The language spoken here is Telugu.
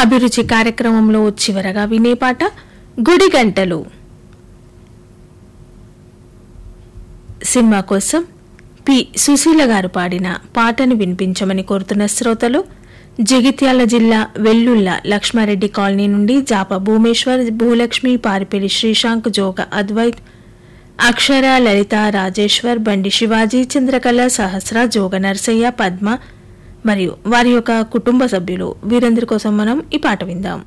అభిరుచి కార్యక్రమంలో చివరగా వినే పాట గుడి గంటలు సినిమా కోసం పి సుశీల గారు పాడిన పాటను వినిపించమని కోరుతున్న శ్రోతలు జగిత్యాల జిల్లా వెల్లుల్ల లక్ష్మారెడ్డి కాలనీ నుండి జాప భూమేశ్వర్ భూలక్ష్మి పారిపల్లి శ్రీశాంక్ జోగ అద్వైత్ అక్షర లలిత రాజేశ్వర్ బండి శివాజీ చంద్రకళ సహస్ర జోగ నరసయ్య పద్మ మరియు వారి యొక్క కుటుంబ సభ్యులు వీరందరి కోసం మనం ఈ పాట విందాం